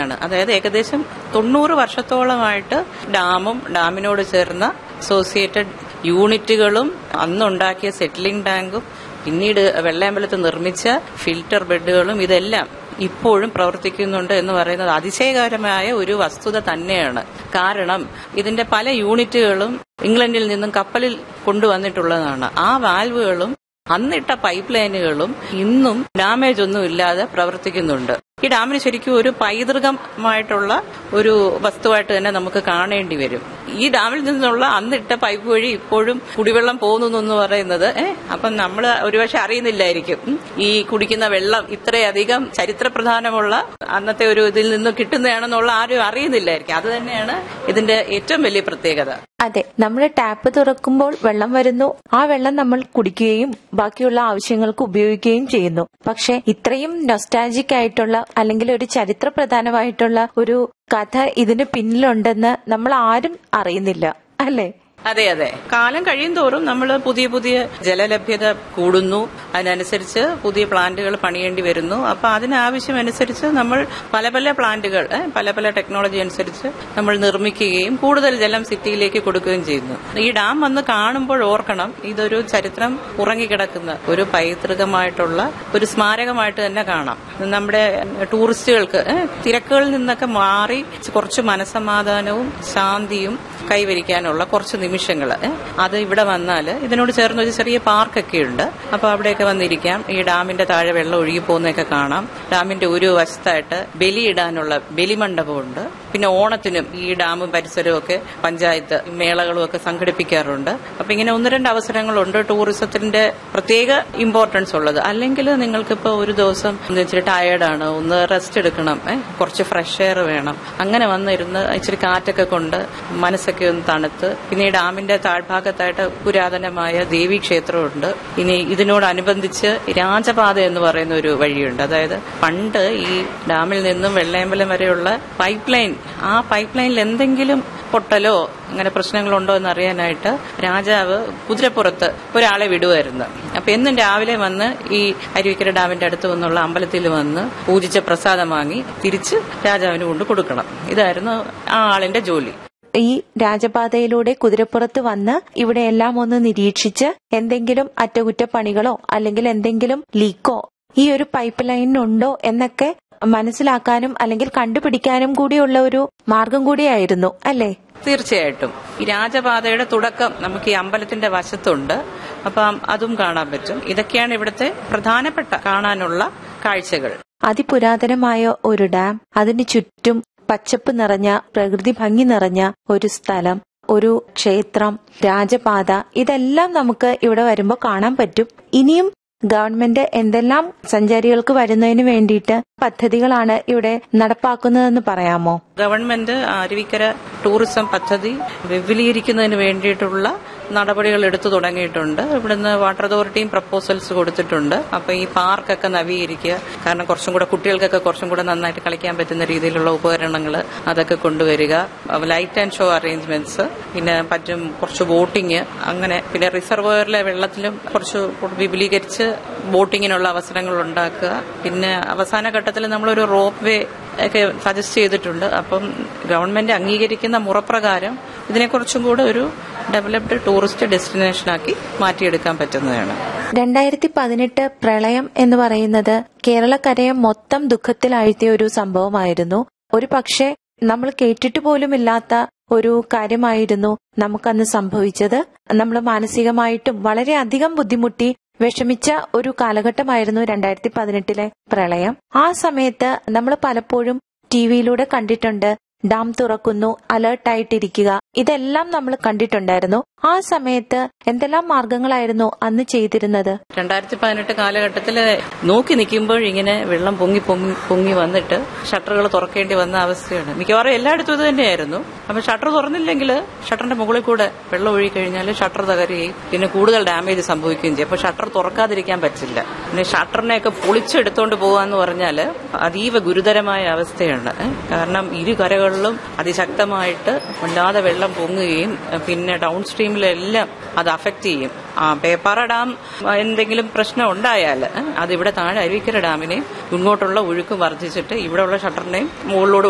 തന്നെയാണ് അതായത് ഏകദേശം തൊണ്ണൂറ് വർഷത്തോളമായിട്ട് ഡാമും ഡാമിനോട് ചേർന്ന അസോസിയേറ്റഡ് യൂണിറ്റുകളും അന്നുണ്ടാക്കിയ സെറ്റിലിംഗ് ടാങ്കും പിന്നീട് വെള്ളയമ്പലത്ത് നിർമ്മിച്ച ഫിൽറ്റർ ബെഡുകളും ഇതെല്ലാം ഇപ്പോഴും പ്രവർത്തിക്കുന്നുണ്ട് എന്ന് പറയുന്നത് അതിശയകരമായ ഒരു വസ്തുത തന്നെയാണ് കാരണം ഇതിന്റെ പല യൂണിറ്റുകളും ഇംഗ്ലണ്ടിൽ നിന്നും കപ്പലിൽ കൊണ്ടുവന്നിട്ടുള്ളതാണ് ആ വാൽവുകളും അന്നിട്ട പൈപ്പ് ലൈനുകളും ഇന്നും ഡാമേജ് ഒന്നും ഇല്ലാതെ പ്രവർത്തിക്കുന്നുണ്ട് ഈ ഡാമിന് ശരിക്കും ഒരു പൈതൃകമായിട്ടുള്ള ഒരു വസ്തുവായിട്ട് തന്നെ നമുക്ക് കാണേണ്ടി വരും ഈ ഡാമിൽ നിന്നുള്ള അന്നിട്ട പൈപ്പ് വഴി ഇപ്പോഴും കുടിവെള്ളം പോകുന്നു എന്ന് പറയുന്നത് ഏഹ് അപ്പം നമ്മൾ ഒരുപക്ഷെ അറിയുന്നില്ലായിരിക്കും ഉം. ഈ കുടിക്കുന്ന വെള്ളം ഇത്രയധികം ചരിത്ര പ്രധാനമുള്ള അന്നത്തെ ഒരു ഇതിൽ നിന്ന് കിട്ടുന്നതാണെന്നുള്ള ആരും അറിയുന്നില്ലായിരിക്കും അത് തന്നെയാണ് ഇതിന്റെ ഏറ്റവും വലിയ പ്രത്യേകത അതെ നമ്മൾ ടാപ്പ് തുറക്കുമ്പോൾ വെള്ളം വരുന്നു ആ വെള്ളം നമ്മൾ കുടിക്കുകയും ബാക്കിയുള്ള ആവശ്യങ്ങൾക്ക് ഉപയോഗിക്കുകയും ചെയ്യുന്നു പക്ഷെ ഇത്രയും നൊസ്റ്റാജിക് ആയിട്ടുള്ള അല്ലെങ്കിൽ ഒരു ചരിത്ര പ്രധാനമായിട്ടുള്ള ഒരു കഥ ഇതിന് പിന്നിലുണ്ടെന്ന് നമ്മൾ ആരും അറിയുന്നില്ല അല്ലേ അതെ അതെ കാലം കഴിയും തോറും നമ്മൾ പുതിയ പുതിയ ജലലഭ്യത കൂടുന്നു അതിനനുസരിച്ച് പുതിയ പ്ലാന്റുകൾ പണിയേണ്ടി വരുന്നു അപ്പൊ അതിനാവശ്യമനുസരിച്ച് നമ്മൾ പല പല പ്ലാന്റുകൾ ഏ, പല പല ടെക്നോളജി അനുസരിച്ച് നമ്മൾ നിർമ്മിക്കുകയും കൂടുതൽ ജലം സിറ്റിയിലേക്ക് കൊടുക്കുകയും ചെയ്യുന്നു ഈ ഡാം വന്ന് കാണുമ്പോൾ ഓർക്കണം ഇതൊരു ചരിത്രം ഉറങ്ങിക്കിടക്കുന്ന ഒരു പൈതൃകമായിട്ടുള്ള ഒരു സ്മാരകമായിട്ട് തന്നെ കാണാം നമ്മുടെ ടൂറിസ്റ്റുകൾക്ക് ഏ, തിരക്കുകളിൽ നിന്നൊക്കെ മാറി കുറച്ച് മനസമാധാനവും ശാന്തിയും കൈവരിക്കാനുള്ള കുറച്ച് നിമിഷങ്ങൾ അത് ഇവിടെ വന്നാൽ ഇതിനോട് ചേർന്ന് ഒരു ചെറിയ പാർക്കൊക്കെ ഉണ്ട് അപ്പൊ അവിടെയൊക്കെ വന്നിരിക്കാം ഈ ഡാമിന്റെ താഴെ വെള്ളം ഒഴുകി പോകുന്നതൊക്കെ കാണാം ഡാമിന്റെ ഒരു വശത്തായിട്ട് ബലിയിടാനുള്ള ബലിമണ്ഡപമുണ്ട് പിന്നെ ഓണത്തിനും ഈ ഡാമും പരിസരവും ഒക്കെ പഞ്ചായത്ത് മേളകളും ഒക്കെ സംഘടിപ്പിക്കാറുണ്ട് അപ്പൊ ഇങ്ങനെ ഒന്ന് രണ്ട് അവസരങ്ങളുണ്ട് ടൂറിസത്തിന്റെ പ്രത്യേക ഇമ്പോർട്ടൻസ് ഉള്ളത് അല്ലെങ്കിൽ നിങ്ങൾക്കിപ്പോ ഒരു ദിവസം ഒന്ന് ഇച്ചിരി ടയേർഡാണ് ഒന്ന് റെസ്റ്റ് എടുക്കണം ഏ, കുറച്ച് ഫ്രഷ് എയർ വേണം അങ്ങനെ വന്നിരുന്ന് ഇച്ചിരി കാറ്റൊക്കെ കൊണ്ട് മനസ്സൊക്കെ ഒന്ന് തണുത്ത് പിന്നെ ഈ ഡാമിന്റെ താഴ്ഭാഗത്തായിട്ട് പുരാതനമായ ദേവീ ക്ഷേത്രമുണ്ട് ഇനി ഇതിനോടനുബന്ധിച്ച് രാജപാത എന്ന് പറയുന്ന ഒരു വഴിയുണ്ട് അതായത് പണ്ട് ഈ ഡാമിൽ നിന്നും വെള്ളയമ്പലം വരെയുള്ള പൈപ്പ് ലൈൻ ആ പൈപ്പ് ലൈനിൽ എന്തെങ്കിലും പൊട്ടലോ അങ്ങനെ പ്രശ്നങ്ങളുണ്ടോ എന്ന് അറിയാനായിട്ട് രാജാവ് കുതിരപ്പുറത്ത് ഒരാളെ വിടുമായിരുന്നു അപ്പൊ എന്നും രാവിലെ വന്ന് ഈ അരുവിക്കര ഡാമിന്റെ അടുത്ത് വന്നുള്ള അമ്പലത്തിൽ വന്ന് പൂജിച്ച പ്രസാദം വാങ്ങി തിരിച്ച് രാജാവിന് കൊണ്ട് കൊടുക്കണം ഇതായിരുന്നു ആ ആളിന്റെ ജോലി ഈ രാജപാതയിലൂടെ കുതിരപ്പുറത്ത് വന്ന് ഇവിടെ എല്ലാം ഒന്ന് നിരീക്ഷിച്ച് എന്തെങ്കിലും അറ്റകുറ്റപ്പണികളോ അല്ലെങ്കിൽ എന്തെങ്കിലും ലീക്കോ ഈ ഒരു പൈപ്പ് ലൈനിനുണ്ടോ എന്നൊക്കെ മനസ്സിലാക്കാനും അല്ലെങ്കിൽ കണ്ടുപിടിക്കാനും കൂടിയുള്ള ഒരു മാർഗം കൂടിയായിരുന്നു അല്ലേ തീർച്ചയായിട്ടും ഈ രാജപാതയുടെ തുടക്കം നമുക്ക് ഈ അമ്പലത്തിന്റെ വശത്തുണ്ട് അപ്പം അതും കാണാൻ പറ്റും ഇതൊക്കെയാണ് ഇവിടുത്തെ പ്രധാനപ്പെട്ട കാണാനുള്ള കാഴ്ചകൾ അതിപുരാതനമായ ഒരു ഡാം അതിന് ചുറ്റും പച്ചപ്പ് നിറഞ്ഞ പ്രകൃതി ഭംഗി നിറഞ്ഞ ഒരു സ്ഥലം ഒരു ക്ഷേത്രം രാജപാത ഇതെല്ലാം നമുക്ക് ഇവിടെ വരുമ്പോൾ കാണാൻ പറ്റും ഇനിയും ഗവൺമെന്റ് എന്തെല്ലാം സഞ്ചാരികൾക്ക് വരുന്നതിന് വേണ്ടിയിട്ട് പദ്ധതികളാണ് ഇവിടെ നടപ്പാക്കുന്നതെന്ന് പറയാമോ ഗവൺമെന്റ് അരുവിക്കര ടൂറിസം പദ്ധതി വിപുലീകരിക്കുന്നതിന് വേണ്ടിയിട്ടുള്ള നടപടികൾ എടുത്തു തുടങ്ങിയിട്ടുണ്ട് ഇവിടുന്ന് വാട്ടർ അതോറിറ്റിയും പ്രപ്പോസൽസ് കൊടുത്തിട്ടുണ്ട് അപ്പൊ ഈ പാർക്കൊക്കെ നവീകരിക്കുക കാരണം കുറച്ചും കൂടെ കുട്ടികൾക്കൊക്കെ കുറച്ചും കൂടെ നന്നായിട്ട് കളിക്കാൻ പറ്റുന്ന രീതിയിലുള്ള ഉപകരണങ്ങൾ അതൊക്കെ കൊണ്ടുവരിക ലൈറ്റ് ആൻഡ് ഷോ അറേഞ്ച്മെന്റ്സ് പിന്നെ പറ്റും കുറച്ച് ബോട്ടിങ് അങ്ങനെ പിന്നെ റിസർവോയറിലെ വെള്ളത്തിലും കുറച്ച് വിപുലീകരിച്ച് ബോട്ടിങ്ങിനുള്ള അവസരങ്ങൾ ഉണ്ടാക്കുക പിന്നെ അവസാന ഘട്ടത്തിൽ നമ്മളൊരു റോപ്പ് വേ ഒക്കെ സജസ്റ്റ് ചെയ്തിട്ടുണ്ട് അപ്പം ഗവൺമെന്റ് അംഗീകരിക്കുന്ന മുറപ്രകാരം ഇതിനെക്കുറിച്ചും കൂടെ ഒരു ഡെവലപ്ഡ് ടൂറിസ്റ്റ് ഡെസ്റ്റിനേഷനാക്കി മാറ്റിയെടുക്കാൻ പറ്റുന്നതാണ് രണ്ടായിരത്തി പതിനെട്ട് പ്രളയം എന്ന് പറയുന്നത് കേരളക്കരയെ മൊത്തം ദുഃഖത്തിലാഴ്ത്തിയ ഒരു സംഭവമായിരുന്നു ഒരു പക്ഷേ നമ്മൾ കേട്ടിട്ട് പോലുമില്ലാത്ത ഒരു കാര്യമായിരുന്നു നമുക്കന്ന് സംഭവിച്ചത് നമ്മൾ മാനസികമായിട്ടും വളരെയധികം ബുദ്ധിമുട്ടി വിഷമിച്ച ഒരു കാലഘട്ടമായിരുന്നു രണ്ടായിരത്തി പതിനെട്ടിലെ പ്രളയം ആ സമയത്ത് നമ്മൾ പലപ്പോഴും ടിവിയിലൂടെ കണ്ടിട്ടുണ്ട് ഡാം തുറക്കുന്നു അലേർട്ടായിട്ടിരിക്കുക ഇതെല്ലാം നമ്മൾ കണ്ടിട്ടുണ്ടായിരുന്നു ആ സമയത്ത് എന്തെല്ലാം മാർഗങ്ങളായിരുന്നു അന്ന് ചെയ്തിരുന്നത് രണ്ടായിരത്തി പതിനെട്ട് കാലഘട്ടത്തിൽ നോക്കി നിൽക്കുമ്പോൾ ഇങ്ങനെ വെള്ളം പൊങ്ങി പൊങ്ങി പൊങ്ങി വന്നിട്ട് ഷട്ടറുകൾ തുറക്കേണ്ടി വന്ന അവസ്ഥയാണ് മിക്കവാറും എല്ലായിടത്തും ഇത് തന്നെയായിരുന്നു അപ്പൊ ഷട്ടർ തുറന്നില്ലെങ്കിൽ ഷട്ടറിന്റെ മുകളിൽ കൂടെ വെള്ളം ഒഴുകി കഴിഞ്ഞാൽ ഷട്ടർ തകരുകയും പിന്നെ കൂടുതൽ ഡാമേജ് സംഭവിക്കുകയും ചെയ്യും അപ്പൊ ഷട്ടർ തുറക്കാതിരിക്കാൻ പറ്റില്ല പിന്നെ ഷട്ടറിനെയൊക്കെ പൊളിച്ചെടുത്തോണ്ട് പോകാന്ന് പറഞ്ഞാൽ അതീവ ഗുരുതരമായ അവസ്ഥയാണ് ഏ? കാരണം ഇരു കരകളിലും അതിശക്തമായിട്ട് വല്ലാതെ വെള്ളം പൊങ്ങുകയും പിന്നെ ഡൗൺ സ്ട്രീമിലെല്ലാം അത് അഫക്റ്റ് ചെയ്യും ആ പേപ്പാറ ഡാം എന്തെങ്കിലും പ്രശ്നം ഉണ്ടായാൽ അതിവിടെ താഴെ അരുവിക്കര ഡാമിനെയും ഇങ്ങോട്ടുള്ള ഒഴുക്ക് വർദ്ധിച്ചിട്ട് ഇവിടെയുള്ള ഷട്ടറിനെയും മുകളിലോട്